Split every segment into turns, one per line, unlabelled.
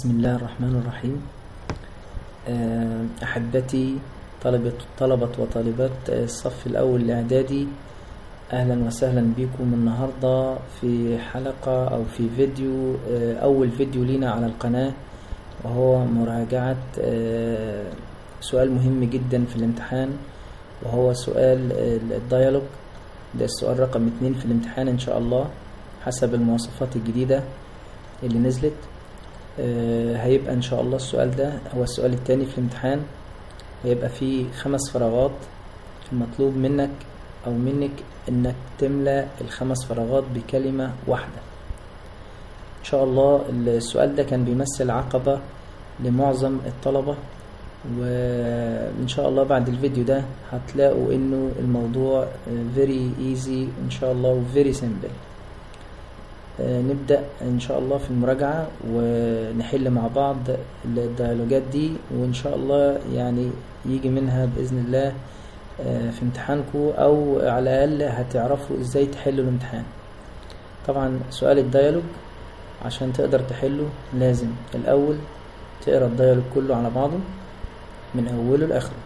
بسم الله الرحمن الرحيم آه، أحبتي طلبة طلبة وطالبات الصف الأول الإعدادي أهلا وسهلا بكم النهاردة في حلقة أو في فيديو آه، أول فيديو لينا على القناة وهو مراجعة آه، سؤال مهم جدا في الامتحان وهو سؤال الديالوج ده السؤال رقم اتنين في الامتحان إن شاء الله حسب المواصفات الجديدة اللي نزلت آه، هيبقى ان شاء الله السؤال ده هو السؤال التاني في الامتحان هيبقى فيه خمس فراغات المطلوب منك او منك انك تملى الخمس فراغات بكلمة واحدة ان شاء الله السؤال ده كان بيمثل عقبة لمعظم الطلبة وان شاء الله بعد الفيديو ده هتلاقوا انه الموضوع very easy ان شاء الله و very simple آه، نبدأ إن شاء الله في المراجعة ونحل مع بعض الديالوجات دي وإن شاء الله يعني يجي منها بإذن الله آه، في امتحانكم أو على الأقل هتعرفوا إزاي تحلوا الامتحان طبعا سؤال الديالوج عشان تقدر تحله لازم الأول تقرا الديالوج كله على بعضه من أوله لآخره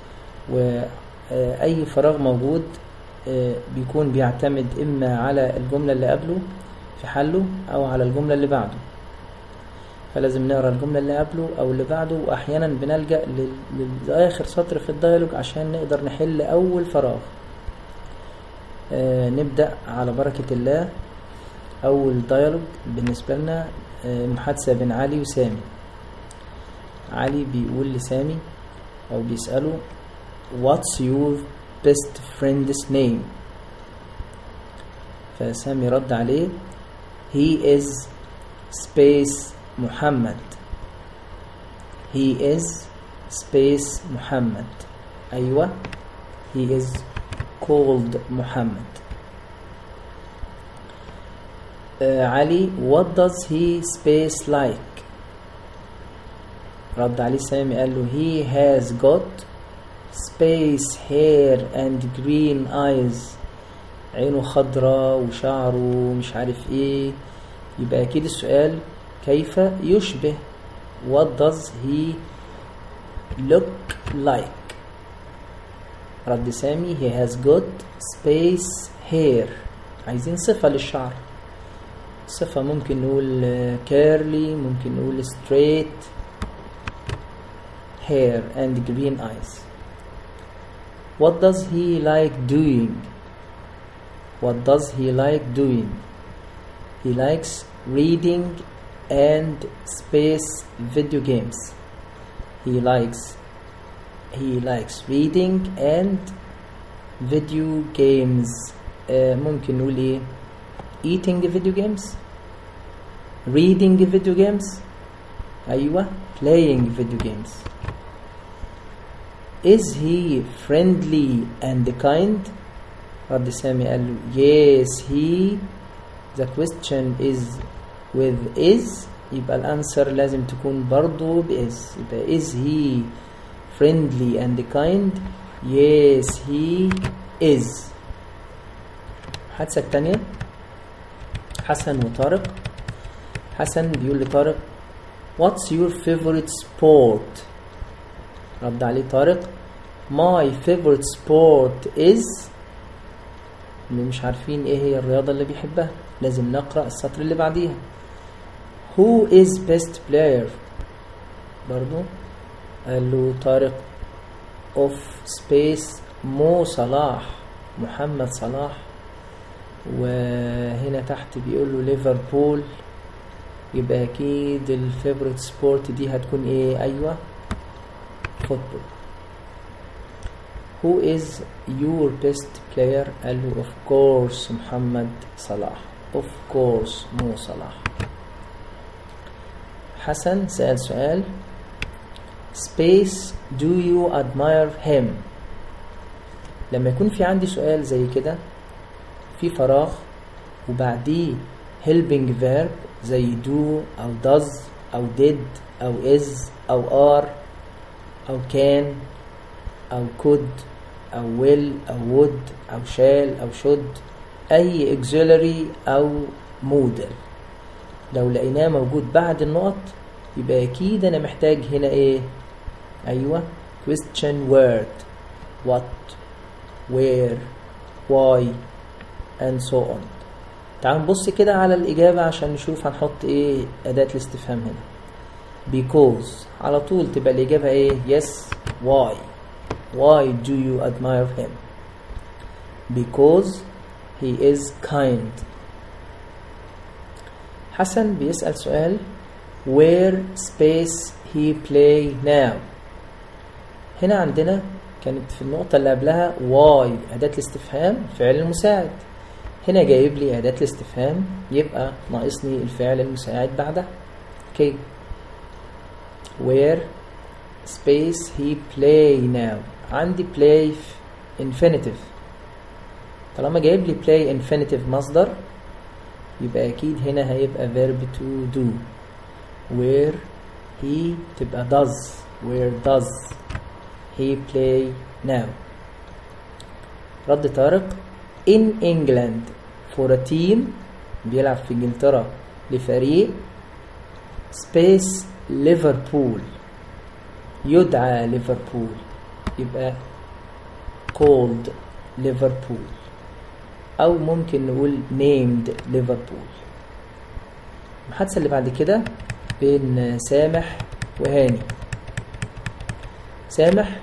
وأي فراغ موجود آه، بيكون بيعتمد إما على الجملة اللي قبله في حله او على الجملة اللي بعده فلازم نقرا الجملة اللي قبله او اللي بعده واحيانا بنلجأ لل- لاخر سطر في الديالوج عشان نقدر نحل اول فراغ آه نبدأ على بركة الله اول ديالوج بالنسبة لنا آه محادثة بين علي وسامي علي بيقول لسامي او بيسأله what's your best friend's name فسامي رد عليه He is space محمد He is space محمد أيوة He is called محمد آه علي What does he space like رد عليه سامي قال له He has got space hair and green eyes عينه خضراء وشعره مش عارف ايه يبقى اكيد السؤال كيف يشبه what does he look like رد سامي he has got space hair عايزين صفة للشعر صفة ممكن نقول كيرلي ممكن نقول straight hair and green eyes what does he like doing What does he like doing? He likes reading and space video games. He likes he likes reading and video games. آه ممكن نقول ايه؟ eating video games reading video games أيوة playing video games Is he friendly and kind? رد سامي قال له yes he the question is with is يبقى الانسر لازم تكون برضو بإز يبقى is he friendly and kind yes he is الحادثة التانية حسن وطارق حسن بيقول لطارق what's your favorite sport رد عليه طارق my favorite sport is اللي مش عارفين ايه هي الرياضة اللي بيحبها لازم نقرأ السطر اللي بعديها Who is best player برضو قال له طارق of space مو صلاح محمد صلاح وهنا تحت بيقول له ليفربول يبقى اكيد الفيفوريت سبورت دي هتكون ايه ايوه فوتبول Who is your best player؟ قال له of course محمد صلاح of course مو صلاح حسن سأل سؤال space do you admire him لما يكون في عندي سؤال زي كده في فراغ وبعديه helping verb زي do أو does أو did أو is أو are أو can أو could أو will أو would أو shall أو should أي auxiliary أو modal لو لقيناه موجود بعد النقط يبقى أكيد أنا محتاج هنا إيه أيوة question word what where why and so on تعال نبص كده على الإجابة عشان نشوف هنحط إيه أداة الاستفهام هنا because على طول تبقى الإجابة إيه yes why why do you admire him because he is kind حسن بيسأل سؤال where space he play now هنا عندنا كانت في النقطة اللي قبلها why أداة الاستفهام فعل المساعد هنا جايب لي أداة الاستفهام يبقى ناقصني الفعل المساعد بعدها اوكي where space he play now عندي play infinitive طالما جايب لي play infinitive مصدر يبقى أكيد هنا هيبقى verb to do where he تبقى does where does he play now رد طارق in England for a team بيلعب في انجلترا لفريق سبيس ليفربول يدعى ليفربول يبقى called ليفربول او ممكن نقول named ليفربول المحادثة اللي بعد كده بين سامح وهاني سامح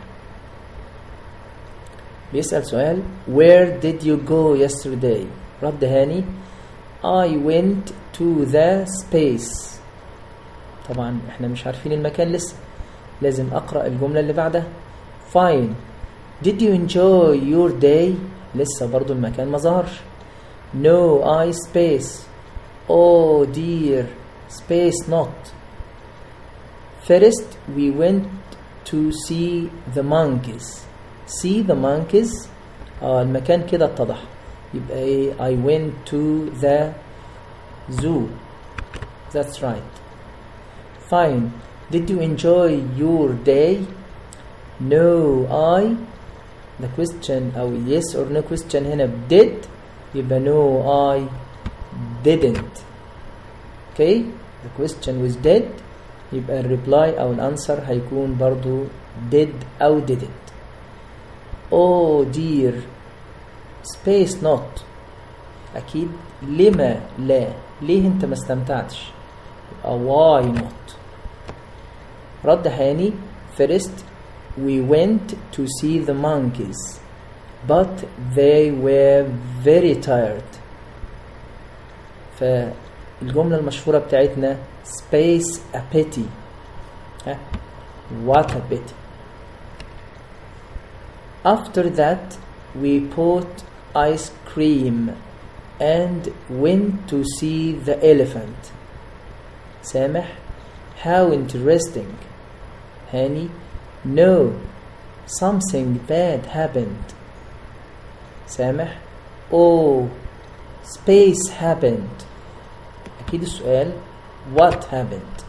بيسأل سؤال Where did you go yesterday؟ رد هاني I went to the space طبعا احنا مش عارفين المكان لسه لازم أقرأ الجملة اللي بعدها Fine Did you enjoy your day؟ لسه برضو المكان ما ظهرش No I space Oh dear space not First we went to see the monkeys see the monkeys آه المكان كده اتضح يبقى ايه I went to the zoo that's right fine did you enjoy your day no I the question أو yes or no question هنا did يبقى no I didn't okay the question was did يبقى الريبلاي أو الأنسر هيكون برضو did أو didn't oh dear space not أكيد لما لا ليه أنت ما استمتعتش يبقى why not رد هاني first we went to see the monkeys but they were very tired فالجملة المشهورة بتاعتنا space a pity ها what a pity After that, we bought ice cream and went to see the elephant. سامح How interesting. هاني No, something bad happened. سامح Oh, space happened. أكيد السؤال What happened?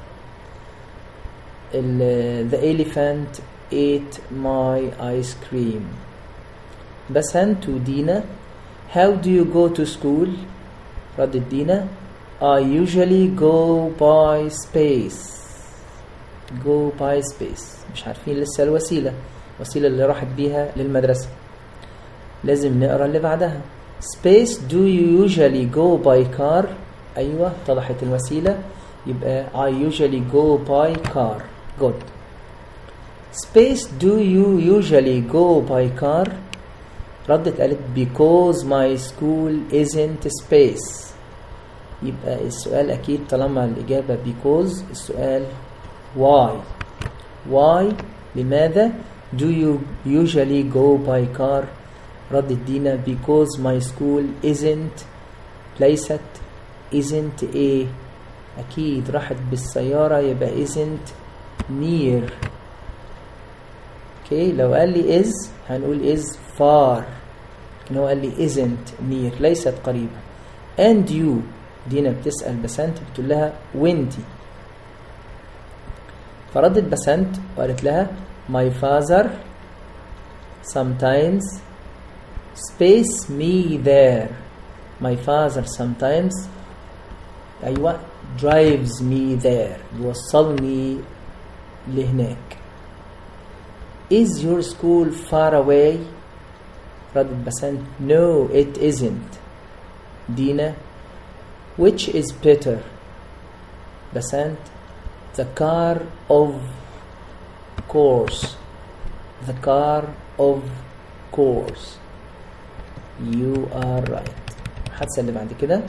ال- The elephant ate my ice cream. بسنت ودينا How do you go to school? ردت دينا I usually go by space. Go by space. مش عارفين لسه الوسيلة الوسيلة اللي راحت بيها للمدرسة لازم نقرا اللي بعدها Space do you usually go by car أيوة اتضحت الوسيلة يبقى I usually go by car good Space do you usually go by car ردت قالت because my school isn't space يبقى السؤال أكيد طالما الإجابة because السؤال why why لماذا do you usually go by car ردت دينا because my school isn't ليست isn't a أكيد راحت بالسيارة يبقى isn't near اوكي لو قال لي is هنقول is far لكن هو قال لي isn't near ليست قريبة and you دينا بتسأل بسنت بتقول لها وانتي فردت بسنت وقالت لها my father sometimes space me there my father sometimes أيوة drives me there يوصلني لهناك Is your school far away ردت بسنت No it isn't دينا Which is better بسنت The car of course The car of course You are right الحادثة اللي بعد كده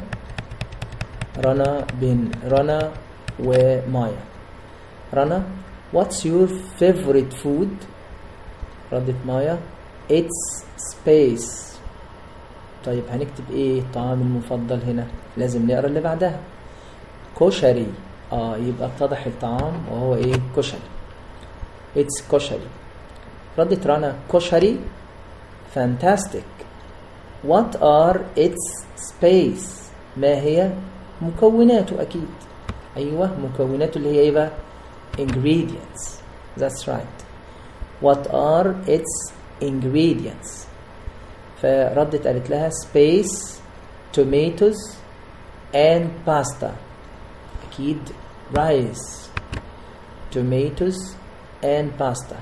رنا بين رنا ومايا رنا What's your favorite food ردت مايا It's space طيب هنكتب ايه الطعام المفضل هنا لازم نقرا اللي بعدها كشري اه يبقى اتضح الطعام وهو ايه كشري It's كشري ردت رنا كشري fantastic What are its space ما هي مكوناته أكيد أيوة مكوناته اللي هي إيه بقى ingredients that's right what are its ingredients فردت قالت لها space tomatoes and pasta أكيد rice tomatoes and pasta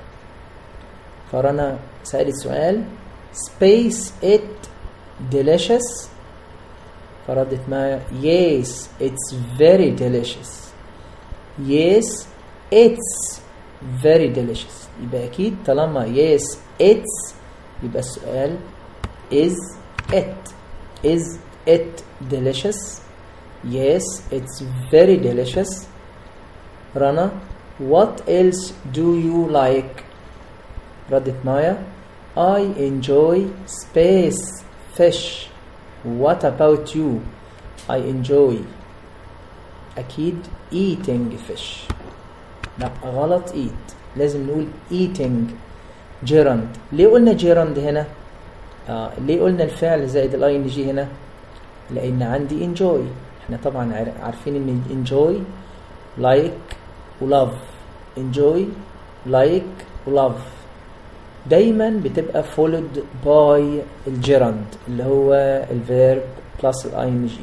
فرنا سألت سؤال space it delicious فردت معايا yes it's very delicious yes it's very delicious يبقى أكيد طالما yes it's يبقى السؤال is it is it delicious yes it's very delicious رنا what else do you like ردت مايا I enjoy space fish What about you? I enjoy أكيد eating fish لا غلط eat لازم نقول eating gerund ليه قلنا gerund هنا؟ آه ليه قلنا الفعل زائد الاي ان جي هنا؟ لأن عندي enjoy احنا طبعا عار- عارفين ان enjoy like و love enjoy like و love دايما بتبقى followed by الجيرند اللي هو الفيرب plus ال ing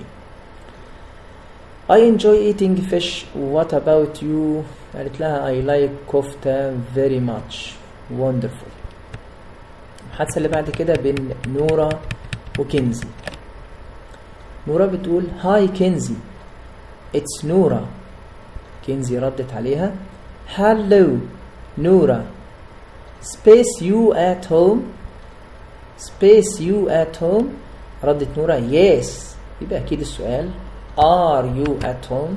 I enjoy eating fish what about you قالت لها I like كفتة very much wonderful الحادثة اللي بعد كده بين نورا وكنزي نورا بتقول هاي كنزي it's نورا كنزي ردت عليها hello نورا space you at home space you at home ردت نورا yes يبقى أكيد السؤال are you at home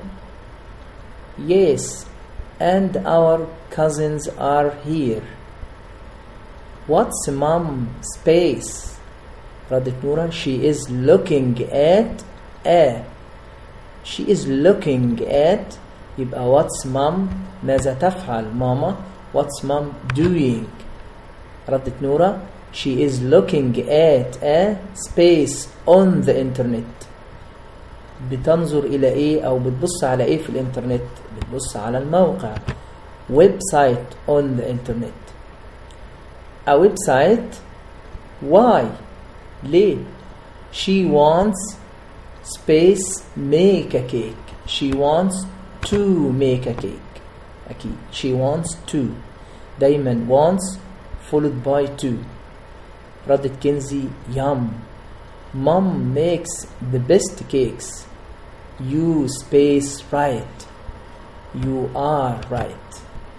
yes and our cousins are here what's mom space ردت نورا she is looking at a she is looking at يبقى what's mom ماذا تفعل ماما what's mom doing ردت نورا she is looking at a space on the internet بتنظر إلى إيه أو بتبص على إيه في الإنترنت بتبص على الموقع ويب سايت on the internet a website why ليه she wants space make a cake she wants to make a cake أكيد she wants to دايما wants followed by to ردت كنزي yum mom makes the best cakes you space right you are right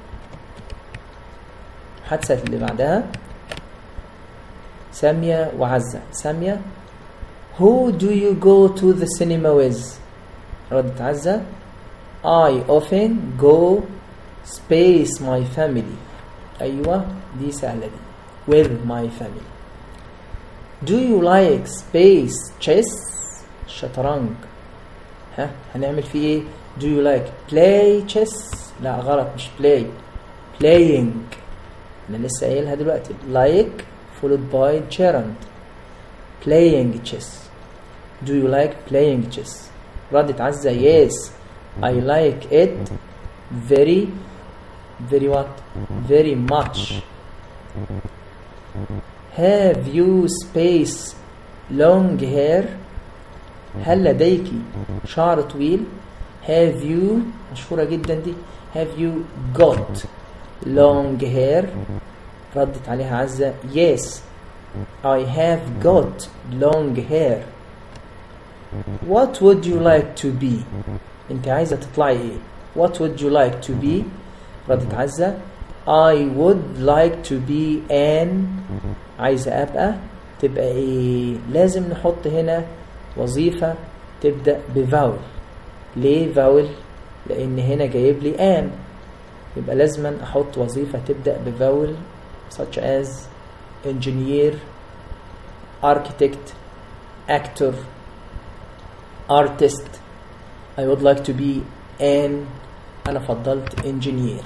الحادثة اللي بعدها سامية وعزة سامية Who do you go to the cinema with ردت عزة I often go space my family أيوة دي سهلة دي with my family Do you like space chess شطرنج ها هنعمل فيه ايه Do you like play chess لا غلط مش play playing انا لسه قايلها دلوقتي like followed by gerund playing chess Do you like playing chess ردت عزة yes I like it very very what very much have you space long hair هل لديك شعر طويل have you مشهورة جدا دي have you got long hair ردت عليها عزة yes I have got long hair what would you like to be انت عايزة تطلعي ايه what would you like to be ردت عزة I would like to be an عايزة أبقى تبقى إيه لازم نحط هنا وظيفة تبدأ بفاول ليه فاول لأن هنا جايب لي an يبقى لازم أحط وظيفة تبدأ بفاول such as engineer architect actor artist I would like to be an أنا فضلت engineer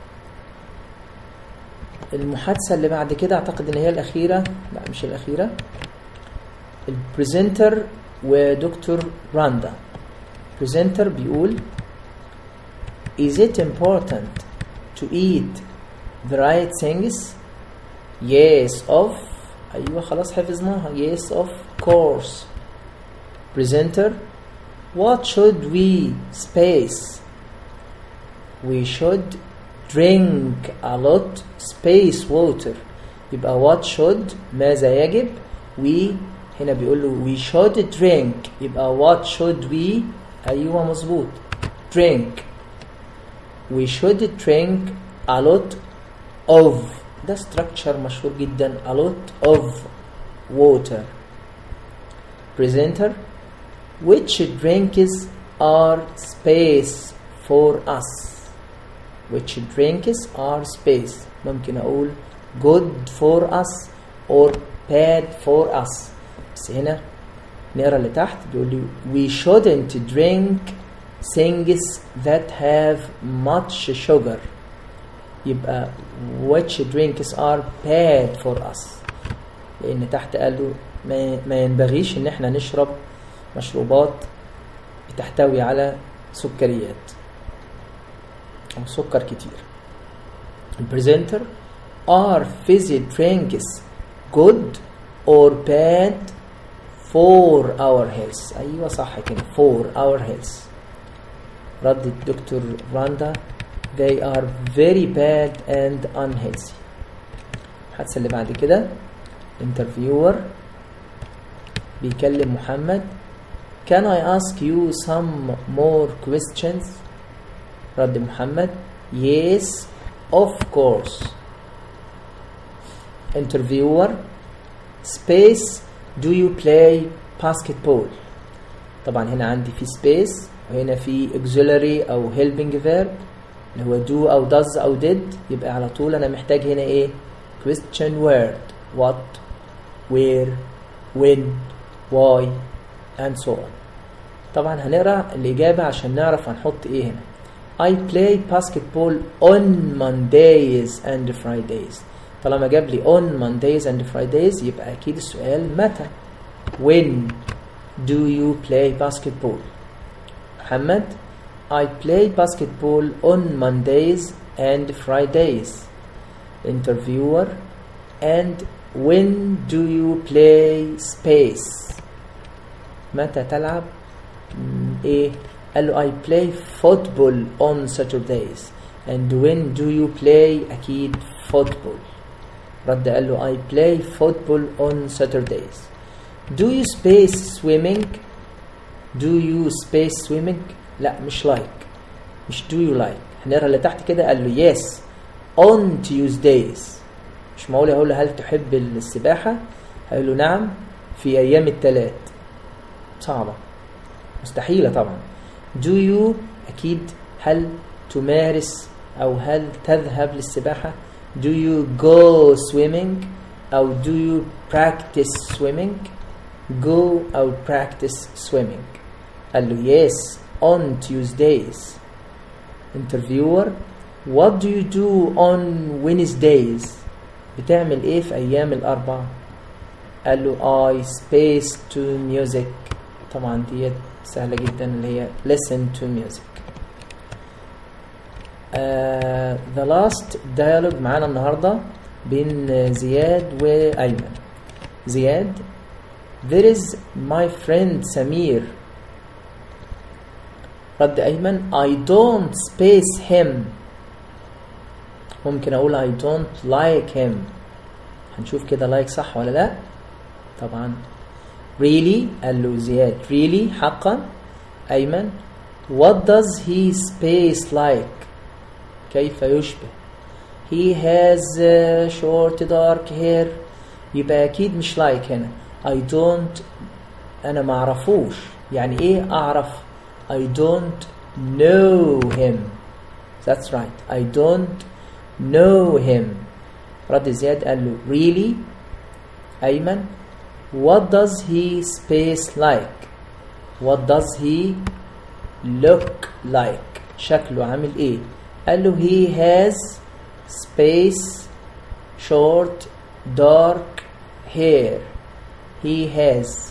المحادثة اللي بعد كده أعتقد إن هي الأخيرة لا مش الأخيرة البريزنتر ودكتور راندا بريزنتر بيقول Is it important to eat the right things? Yes of أيوة خلاص حفظناها Yes of course Presenter What should we space? We should drink a lot space water يبقى what should ماذا يجب we هنا بيقول له we should drink يبقى what should we أيوة مظبوط drink we should drink a lot of ده structure مشهور جدا a lot of water presenter which drinks are space for us which drinks are space ممكن أقول good for us or bad for us بس هنا نقرا اللي تحت بيقول لي we shouldn't drink things that have much sugar يبقى which drinks are bad for us لأن تحت قال له ما, ما ينبغيش إن احنا نشرب مشروبات بتحتوي على سكريات أو سكر كتير البريزنتر are fizzy drinks good or bad for our health أيوة صح كده for our health رد الدكتور راندا they are very bad and unhealthy الحادثة اللي بعد كده interviewer بيكلم محمد can I ask you some more questions رد محمد yes of course interviewer space do you play basketball طبعا هنا عندي في space وهنا في auxiliary او helping verb اللي هو do او does او did يبقى على طول انا محتاج هنا ايه question word what where when why and so on طبعا هنقرا الاجابه عشان نعرف هنحط ايه هنا I play basketball on Mondays and Fridays طالما جاب لي on Mondays and Fridays يبقى أكيد السؤال متى When do you play basketball محمد I play basketball on Mondays and Fridays Interviewer and when do you play space متى تلعب م- ايه قال له I play football on Saturdays and when do you play أكيد football رد قال له I play football on Saturdays do you space swimming do you space swimming لا مش like مش do you like هنقرا اللي تحت كده قال له yes on Tuesdays مش معقول اقول له هل تحب السباحة هيقول له نعم في أيام الثلاث صعبة مستحيلة طبعا do you أكيد هل تمارس أو هل تذهب للسباحة do you go swimming أو do you practice swimming go أو practice swimming قال له yes on Tuesdays interviewer what do you do on Wednesdays بتعمل ايه في ايام الاربع قال له I space to music طبعا ديت سهلة جدا اللي هي listen to music uh, the last dialogue معانا النهاردة بين زياد وأيمن زياد There is my friend سمير رد أيمن I don't space him ممكن أقول I don't like him هنشوف كده like صح ولا لا طبعا really قال له زياد really حقا أيمن what does he space like كيف يشبه he has uh, short dark hair يبقى أكيد مش like هنا I don't أنا معرفوش يعني إيه أعرف I don't know him that's right I don't know him رد زياد قال له really أيمن what does he space like what does he look like شكله عامل ايه قال له he has space short dark hair he has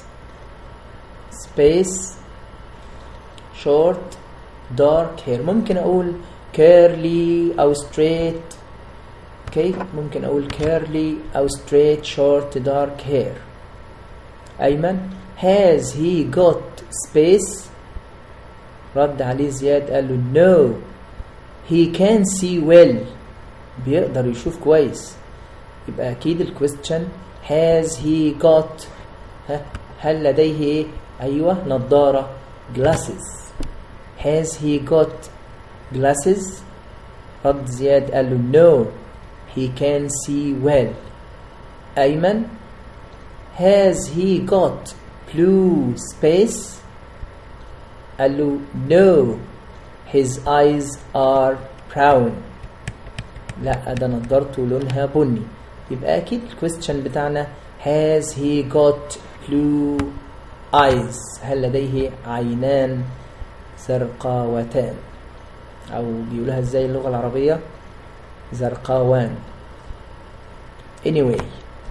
space short dark hair ممكن اقول curly او straight اوكي ممكن اقول curly او straight short dark hair ايمن has he got space رد عليه زياد قال له no he can see well بيقدر يشوف كويس يبقى اكيد الكويستشن has he got ها هل لديه ايه ايوه نظاره glasses has he got glasses رد زياد قال له no he can see well ايمن has he got blue space قال له no his eyes are brown لا ده نضارته لونها بني يبقى اكيد الكويستشن بتاعنا has he got blue eyes هل لديه عينان زرقاوتان او بيقولها ازاي اللغة العربية زرقاوان anyway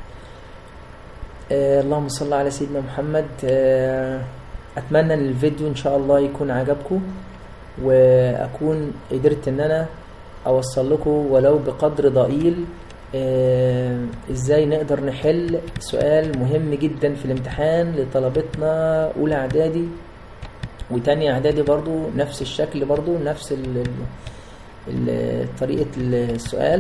آه اللهم صل على سيدنا محمد آه اتمنى ان الفيديو ان شاء الله يكون عجبكم واكون قدرت ان انا اوصل لكم ولو بقدر ضئيل آه ازاي نقدر نحل سؤال مهم جدا في الامتحان لطلبتنا اولى اعدادي وتانية اعدادي برضو نفس الشكل برضو نفس ال ال طريقة السؤال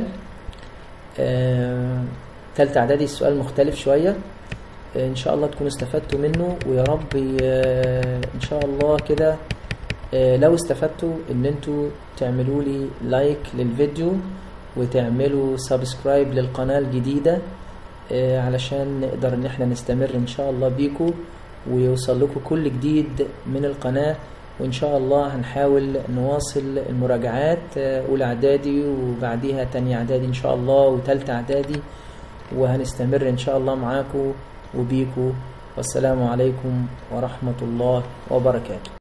آه تالتة اعدادي السؤال مختلف شوية ان شاء الله تكونوا استفدتوا منه ويا رب ان شاء الله كده لو استفدتوا ان انتوا تعملوا لي لايك للفيديو وتعملوا سبسكرايب للقناة الجديدة علشان نقدر ان احنا نستمر ان شاء الله بيكم ويوصل لكم كل جديد من القناة وان شاء الله هنحاول نواصل المراجعات اولى اعدادي وبعديها تانية اعدادي ان شاء الله وتالتة اعدادي وهنستمر ان شاء الله معاكم وبيكم والسلام عليكم ورحمة الله وبركاته